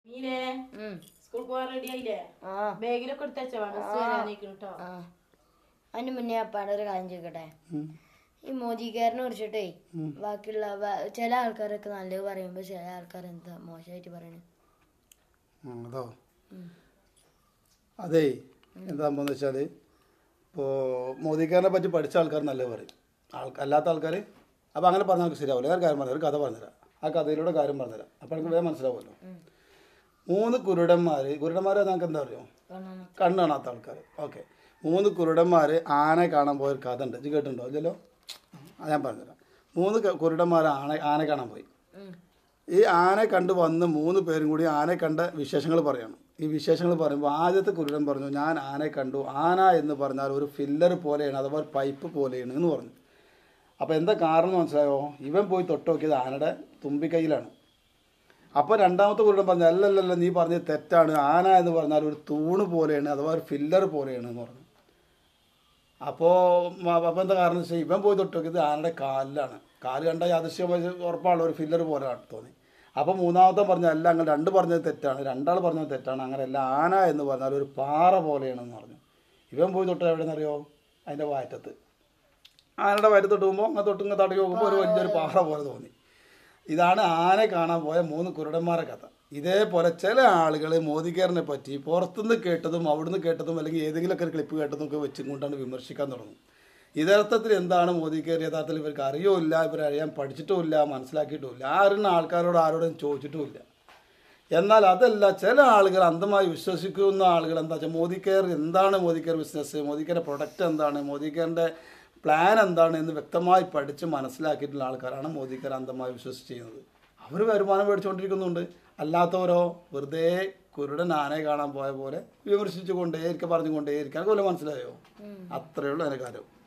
മീനെ ഉം. സ്കൂൾ പോകാൻ റെഡി ആയില്ലേ ആ ബാഗിലൊക്കെ എടുത്തച്ചാ ബസ് വരാനേക്കും കേട്ടോ ആ അതിന് മുന്നേ അപ്പാടെ ഒരു കാര്യം ചോദിക്കട്ടെ ഈ മോദിക്കാരനെ കുറിച്ചിട്ടേ ബാക്കിയുള്ള വ- ചില ആൾക്കാരൊക്കെ നല്ലത് പറയുമ്പോ ചില ആൾക്കാർ എന്താ മോശമായിട്ട് പറയണേ ഉം, അതോ അതേ എന്താ സംഭവം വെച്ചാൽ ഇപ്പോൾ മോദിക്കാരനെ പറ്റി പഠിച്ച ആൾക്കാർ നല്ലത് പറയും ആൾ അല്ലാത്ത ആൾക്കാർ അപ്പോൾ അങ്ങനെ പറഞ്ഞാൽ നമുക്ക് ശരിയാവില്ല ഞാൻ ഒരു കാര്യം പറഞ്ഞു ഒരു കഥ പറഞ്ഞുതരാം ആ കഥയിലൂടെ കാര്യം പറഞ്ഞുതരാം അപ്പോൾ എനിക്ക് വേഗം മനസ്സിലാവുമല്ലോ മൂന്ന് കുരുടന്മാർ കുരുടന്മാരെ നമുക്ക് എന്താ പറയുക കാണാൻ കണ്ണ് കാണാത്ത ആൾക്കാർ ഓക്കെ മൂന്ന് കുരുടന്മാർ ആനെ കാണാൻ പോയ ഒരു കഥ ഉണ്ട് ഇത് കേട്ടിട്ടുണ്ടോ ഇല്ലല്ലോ ആ ഞാൻ പറഞ്ഞുതരാം മൂന്ന് ക- കുരുടന്മാർ ആന ആനെ കാണാൻ പോയി ഈ ആനെ കണ്ട് വന്ന് മൂന്ന് പേരും കൂടി ആനെ കണ്ട വിശേഷങ്ങൾ പറയണം ഈ വിശേഷങ്ങൾ പറയുമ്പോൾ ആദ്യത്തെ കുരുടൻ പറഞ്ഞു ഞാൻ ആനെ കണ്ടു ആന എന്ന് പറഞ്ഞാൽ ഒരു ഫില്ലർ പോലെയാണ് അഥവാ ഒരു പൈപ്പ് പോലെയാണ് എന്ന് പറഞ്ഞു അപ്പോൾ എന്താ കാരണം എന്ന് മനസ്സിലായോ ഇവൻ പോയി തൊട്ട് നോക്കിയത് ആനയുടെ തുമ്പിക്കൈയിലാണ് അപ്പോൾ രണ്ടാമത്തെ കുരുടൻ പറഞ്ഞു അല്ലല്ലല്ല നീ പറഞ്ഞത് തെറ്റാണ് ആന എന്ന് പറഞ്ഞാൽ ഒരു തൂണ് പോലെയാണ് അഥവാ ഒരു ഫില്ലർ പോലെയാണ് എന്ന് പറഞ്ഞു അപ്പോൾ അപ്പോൾ എന്താ കാരണം വെച്ചാൽ ഇവൻ പോയി തൊട്ട് നോക്കിയത് ആനയുടെ കാലിലാണ് കാല് കണ്ട യാദൃശ്യമായി ഉറപ്പാണ് ഒരു ഫില്ലർ പോലെയാണ് തോന്നി അപ്പോൾ മൂന്നാമത്തെ പറഞ്ഞ അല്ല അങ്ങനെ രണ്ട് പറഞ്ഞത് തെറ്റാണ് രണ്ടാൾ പറഞ്ഞത് തെറ്റാണ് അങ്ങനെയല്ല ആന എന്ന് പറഞ്ഞാൽ ഒരു പാറ പോലെയാണെന്ന് പറഞ്ഞു ഇവൻ പോയി തൊട്ട് എവിടെയെന്നറിയോ അതിൻ്റെ വയറ്റത്ത് ആനയുടെ വയറ്റ് തൊട്ട് പോകുമ്പോൾ അങ്ങനെ തൊട്ട് ഇങ്ങനെ തടക്കി നോക്കുമ്പോൾ ഒരു വലിയൊരു പാറ പോലെ തോന്നി ഇതാണ് ആനെ കാണാൻ പോയ മൂന്ന് കുരുടന്മാരെ കഥ ഇതേപോലെ ചില ആളുകൾ മോദിക്കാരനെ പറ്റി പുറത്തുനിന്ന് കേട്ടതും അവിടുന്ന് കേട്ടതും അല്ലെങ്കിൽ ഏതെങ്കിലുമൊക്കെ ഒരു ക്ലിപ്പ് കേട്ടതും ഒക്കെ വെച്ചും കൊണ്ടാണ് വിമർശിക്കാൻ തുടങ്ങും യഥാർത്ഥത്തിൽ എന്താണ് മോദിക്കാർ യഥാർത്ഥത്തിൽ ഇവർക്ക് അറിയുമില്ല ഇവർ അറിയാൻ പഠിച്ചിട്ടുമില്ല മനസ്സിലാക്കിയിട്ടുമില്ല ആരും ആൾക്കാരോട് ആരോടും ചോദിച്ചിട്ടുമില്ല എന്നാൽ അതല്ല ചില ആളുകൾ അന്ധമായി വിശ്വസിക്കുന്ന ആളുകൾ എന്താ വെച്ചാൽ മോദി കെയർ എന്താണ് മോദി കെയർ ബിസിനസ് മോദി കെയറിൻ്റെ പ്രൊഡക്റ്റ് എന്താണ് മോദി കെയറിൻ്റെ പ്ലാൻ എന്താണ് എന്ന് വ്യക്തമായി പഠിച്ച് മനസ്സിലാക്കിയിട്ടുള്ള ആൾക്കാരാണ് മോദി കെയർ അന്ധമായി വിശ്വസിച്ച് ചെയ്യുന്നത് അവർ വരുമാനം മേടിച്ചുകൊണ്ടിരിക്കുന്നുണ്ട് അല്ലാത്തവരോ വെറുതെ കുരുടൻ ആനയെ കാണാൻ പോയ പോലെ വിമർശിച്ചു കൊണ്ടേയിരിക്കുക പറഞ്ഞുകൊണ്ടേയിരിക്കുക അതുപോലെ മനസ്സിലായോ അത്രയേ ഉള്ളൂ അതിൻ്റെ കാര്യം